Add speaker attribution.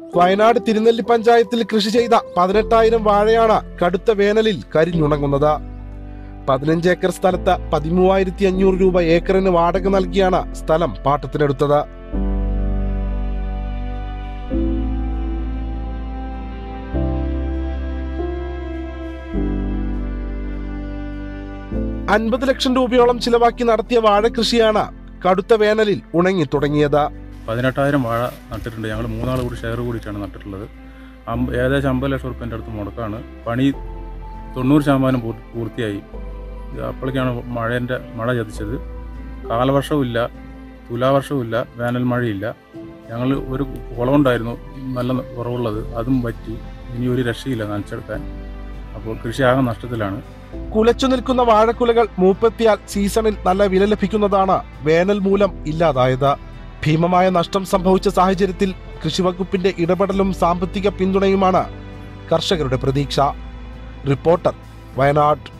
Speaker 1: വയനാട് തിരുനെല്ലി പഞ്ചായത്തിൽ കൃഷി ചെയ്ത പതിനെട്ടായിരം വാഴയാണ് കടുത്ത വേനലിൽ കരിഞ്ഞുണങ്ങുന്നത് പതിനഞ്ച് ഏക്കർ സ്ഥലത്ത് പതിമൂവായിരത്തി അഞ്ഞൂറ് രൂപ ഏക്കറിന് വാടക നൽകിയാണ് സ്ഥലം പാട്ടത്തിനെടുത്തത് അൻപത് ലക്ഷം രൂപയോളം ചിലവാക്കി നടത്തിയ വാഴ കൃഷിയാണ് കടുത്ത വേനലിൽ ഉണങ്ങി തുടങ്ങിയത്
Speaker 2: പതിനെട്ടായിരം വാഴ നട്ടിട്ടുണ്ട് ഞങ്ങൾ മൂന്നാൾ കൂടി ഷെയർ കൂടിയിട്ടാണ് നട്ടിട്ടുള്ളത് അമ്പ ഏകദേശം അമ്പത് ലക്ഷം റുപ്യൻ്റെ അടുത്ത് മുടക്കാണ് പണി തൊണ്ണൂറ് ശതമാനം പൂർ- പൂർത്തിയായി ഇത് അപ്പോഴേക്കാണ് മഴേൻ്റെ മഴ ചതിച്ചത് കാലവർഷവും ഇല്ല തുലാവർഷവും ഇല്ല വേനൽ മഴയില്ല ഞങ്ങൾ ഒരു കുളമുണ്ടായിരുന്നു നല്ല കുറവുള്ളത് അതും പറ്റി ഇനി ഒരു രക്ഷയില്ല നനച്ചെടുക്കാൻ അപ്പോൾ കൃഷി ആകെ നഷ്ടത്തിലാണ്
Speaker 1: കുലച്ചു നിൽക്കുന്ന വാഴക്കുലകൾ മൂപ്പെത്തിയാൽ സീസണിൽ നല്ല വില ലഭിക്കുന്നതാണ് വേനൽ മൂലം ഇല്ലാതായത് ഭീമമായ നഷ്ടം സംഭവിച്ച സാഹചര്യത്തിൽ കൃഷിവകുപ്പിന്റെ ഇടപെടലും സാമ്പത്തിക പിന്തുണയുമാണ് കർഷകരുടെ പ്രതീക്ഷ റിപ്പോർട്ടർ വയനാട്